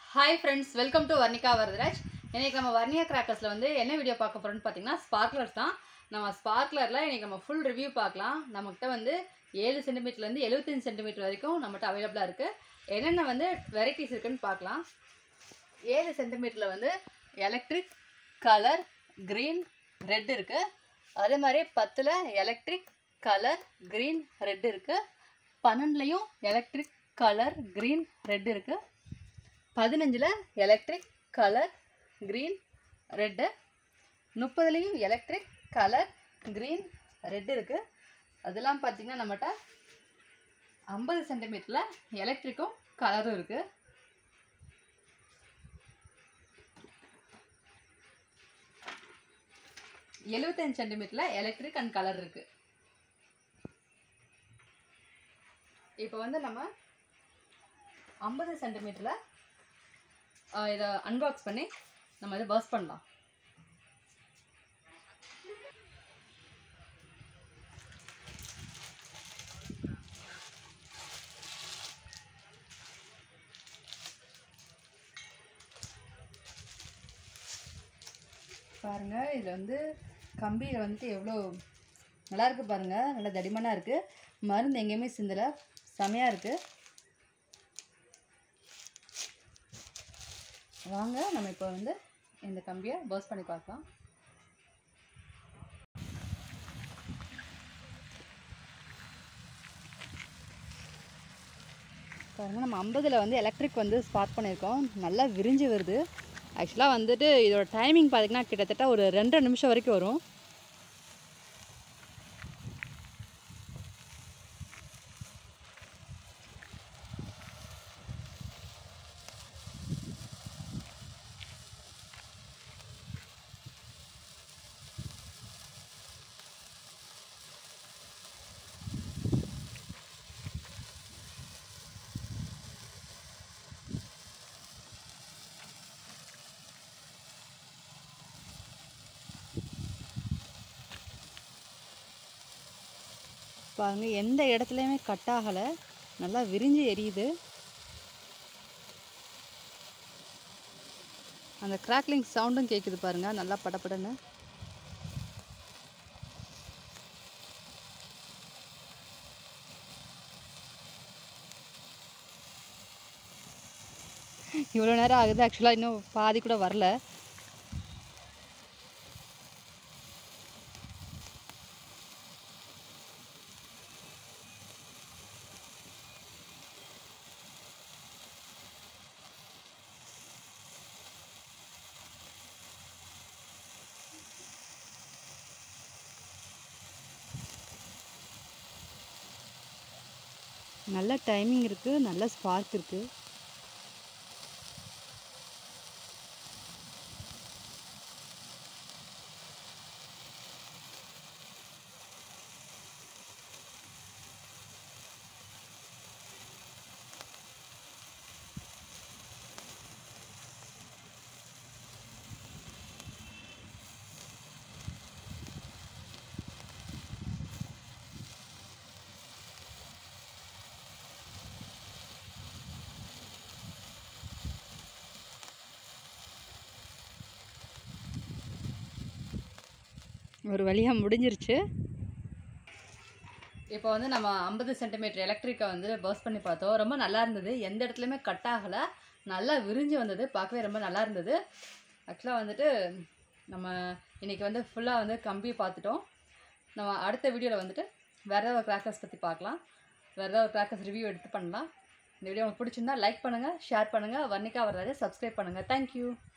hi friends welcome to Varnika Varadaraj இன்னைக்கு நம்ம வர்ணியா கிராக்கர்ஸில் வந்து என்ன வீடியோ பார்க்க போகிறோம்னு பார்த்தீங்கன்னா ஸ்பார்க்லர்ஸ் தான் நம்ம ஸ்பார்க்லரில் இன்னைக்கு நம்ம ஃபுல் ரிவ்யூ பார்க்கலாம் நம்மகிட்ட வந்து ஏழு சென்டிமீட்டர்லேருந்து எழுபத்தஞ்சு சென்டிமீட்டர் வரைக்கும் நம்மகிட்ட அவைலபிளாக இருக்குது என்னென்ன வந்து வெரைட்டிஸ் இருக்குன்னு பார்க்கலாம் ஏழு சென்டிமீட்டரில் வந்து எலக்ட்ரிக் கலர் க்ரீன் ரெட் இருக்குது அதே மாதிரி பத்தில் எலக்ட்ரிக் கலர் க்ரீன் ரெட் இருக்குது பன்னெண்டுலேயும் எலக்ட்ரிக் கலர் க்ரீன் ரெட் இருக்குது பதினஞ்சில் எலக்ட்ரிக் கலர் க்ரீன் ரெட்டு முப்பதுலேயும் எலக்ட்ரிக் கலர் க்ரீன் ரெட் இருக்குது அதெல்லாம் பார்த்தீங்கன்னா நம்மகிட்ட ஐம்பது சென்டிமீட்டரில் எலக்ட்ரிக்கும் கலரும் இருக்குது எழுபத்தஞ்சு சென்டிமீட்டரில் எலக்ட்ரிக் அண்ட் கலர் இருக்குது இப்போ வந்து நம்ம ஐம்பது சென்டிமீட்டரில் இதை அன்பாக்ஸ் பண்ணி நம்ம இதை பர்ஸ் பண்ணலாம் பாருங்க இதில் வந்து கம்பியில் வந்துட்டு எவ்வளோ நல்லா இருக்கு பாருங்க நல்லா தடிமனாக இருக்கு மருந்து எங்கேயுமே சிந்தலை செமையாக இருக்கு வாங்க நம்ம இப்போ வந்து இந்த கம்பியை பர்ஸ் பண்ணி பார்க்கலாம் பாருங்க நம்ம ஐம்பதில் வந்து எலக்ட்ரிக் வந்து ஸ்பார்க் பண்ணியிருக்கோம் நல்லா விரிஞ்சு வருது ஆக்சுவலாக வந்துட்டு இதோட டைமிங் பார்த்தீங்கன்னா கிட்டத்தட்ட ஒரு ரெண்டரை நிமிஷம் வரைக்கும் வரும் பாருங்க எந்த இடத்துலையுமே கட் ஆகலை நல்லா விரிஞ்சு எரியுது அந்த கிராக்லிங் சவுண்டும் கேட்குது பாருங்க நல்லா படபடன்னு இவ்வளோ நேரம் ஆகுது ஆக்சுவலாக இன்னும் பாதி கூட வரல நல்ல டைமிங் இருக்குது நல்ல ஸ்பார்க் இருக்குது ஒரு வழியாக முடிஞ்சிருச்சு இப்போ வந்து நம்ம ஐம்பது சென்டிமீட்டர் எலக்ட்ரிக்கை வந்து பர்ஸ் பண்ணி பார்த்தோம் ரொம்ப நல்லா இருந்தது எந்த இடத்துலையுமே கட் ஆகலை நல்லா விரிஞ்சு வந்தது பார்க்கவே ரொம்ப நல்லா இருந்தது ஆக்சுவலாக வந்துட்டு நம்ம இன்றைக்கி வந்து ஃபுல்லாக வந்து கம்பி பார்த்துட்டோம் நம்ம அடுத்த வீடியோவில் வந்துட்டு வேறு ஏதாவது கிராக்கர்ஸ் பற்றி பார்க்கலாம் வேறு ஏதாவது கிராக்கர்ஸ் ரிவ்யூ எடுத்து பண்ணலாம் இந்த வீடியோ உங்களுக்கு பிடிச்சிருந்தா லைக் பண்ணுங்கள் ஷேர் பண்ணுங்கள் வர்ணிக்கா வர்றாரு சப்ஸ்கிரைப் பண்ணுங்கள் தேங்க்யூ